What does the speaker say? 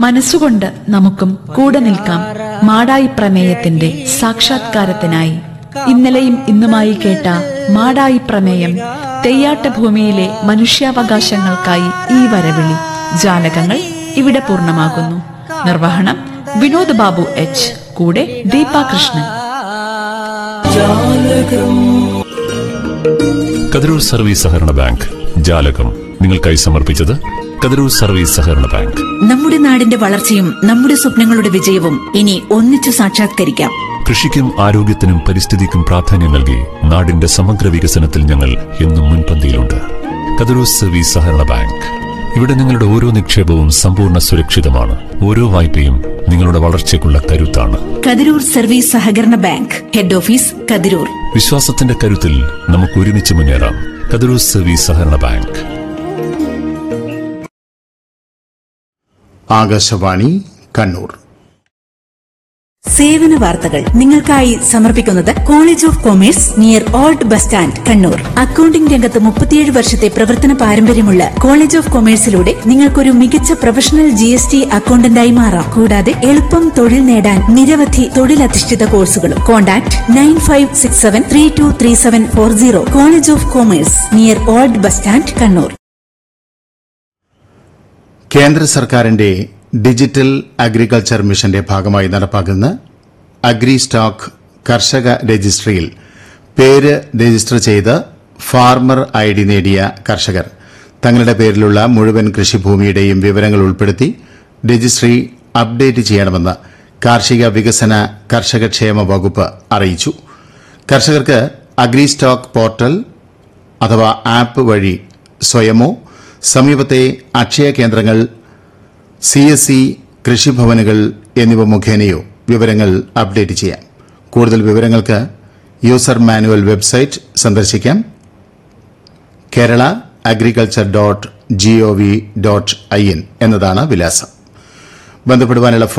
മനസ്സുകൊണ്ട് നമുക്കും കൂടെ നിൽക്കാം മാടായി പ്രമേയത്തിന്റെ സാക്ഷാത്കാരത്തിനായി ഇന്നലെയും ഇന്നുമായി കേട്ട മാടായി പ്രമേയം തെയ്യാട്ട ഭൂമിയിലെ മനുഷ്യാവകാശങ്ങൾക്കായി ഈ വരവിളി ജാലകങ്ങൾ ഇവിടെ പൂർണ്ണമാകുന്നു നിർവഹണം വിനോദ് ബാബു എച്ച് കൂടെ ദീപ കൃഷ്ണൻ കതിരൂർ സർവീസ് സഹകരണ ബാങ്ക് ജാലകം നിങ്ങൾക്കായി സമർപ്പിച്ചത് കതിരൂർ സർവീസ് സഹകരണ ബാങ്ക് നമ്മുടെ നാടിന്റെ വളർച്ചയും നമ്മുടെ സ്വപ്നങ്ങളുടെ വിജയവും ഇനി ഒന്നിച്ചു സാക്ഷാത്കരിക്കാം കൃഷിക്കും ആരോഗ്യത്തിനും പരിസ്ഥിതിക്കും പ്രാധാന്യം നൽകി നാടിന്റെ സമഗ്ര വികസനത്തിൽ ഞങ്ങൾ എന്നും മുൻപന്തിയിലുണ്ട് കതിരൂർ സർവീസ് സഹകരണ ബാങ്ക് ഇവിടെ നിങ്ങളുടെ ഓരോ നിക്ഷേപവും സമ്പൂർണ്ണ സുരക്ഷിതമാണ് ഓരോ വായ്പയും നിങ്ങളുടെ വളർച്ചയ്ക്കുള്ള കരുത്താണ് കതിരൂർ സർവീസ് സഹകരണ ബാങ്ക് ഹെഡ് ഓഫീസ് കതിരൂർ വിശ്വാസത്തിന്റെ കരുത്തിൽ നമുക്ക് ഒരുമിച്ച് മുന്നേറാം കതിരൂർ സർവീസ് സഹകരണ ബാങ്ക് ആകാശവാണി കണ്ണൂർ സേവന വാർത്തകൾ നിങ്ങൾക്കായി സമർപ്പിക്കുന്നത് college of commerce near old bus stand Kannur accounting രംഗത്ത് മുപ്പത്തിയേഴ് വർഷത്തെ പ്രവർത്തന പാരമ്പര്യമുള്ള കോളേജ് ഓഫ് കൊമേഴ്സിലൂടെ നിങ്ങൾക്കൊരു മികച്ച പ്രൊഫഷണൽ ജി എസ് ടി അക്കൌണ്ടന്റായി മാറാം കൂടാതെ എളുപ്പം തൊഴിൽ നേടാൻ നിരവധി തൊഴിലധിഷ്ഠിത കോഴ്സുകളും contact nine five six seven three two three seven four zero college of commerce near old bus stand Kannur കേന്ദ്ര സർക്കാരിന്റെ ഡിജിറ്റൽ അഗ്രികൾച്ചർ മിഷന്റെ ഭാഗമായി നടപ്പാക്കുന്ന അഗ്രി സ്റ്റോക്ക് കർഷക രജിസ്ട്രിയിൽ പേര് രജിസ്റ്റർ ചെയ്ത് ഫാർമർ ഐ ഡി നേടിയ കർഷകർ തങ്ങളുടെ പേരിലുള്ള മുഴുവൻ കൃഷിഭൂമിയുടെയും വിവരങ്ങൾ ഉൾപ്പെടുത്തി രജിസ്ട്രി അപ്ഡേറ്റ് ചെയ്യണമെന്ന് കാർഷിക വികസന കർഷകക്ഷേമ വകുപ്പ് അറിയിച്ചു കർഷകർക്ക് അഗ്രി സ്റ്റോക്ക് പോർട്ടൽ അഥവാ ആപ്പ് വഴി സ്വയമോ സമീപത്തെ അക്ഷയ കേന്ദ്രങ്ങൾ സി എസ് സി കൃഷിഭവനുകൾ എന്നിവ മുഖേനയോ വിവരങ്ങൾ അപ്ഡേറ്റ് ചെയ്യാം കൂടുതൽ വിവരങ്ങൾക്ക് യൂസർ മാനുവൽ വെബ്സൈറ്റ് സന്ദർശിക്കാം Kerala agriculture dot gov dot I N എന്നതാണ് വിലാസം ബന്ധപ്പെടുവാനുള്ള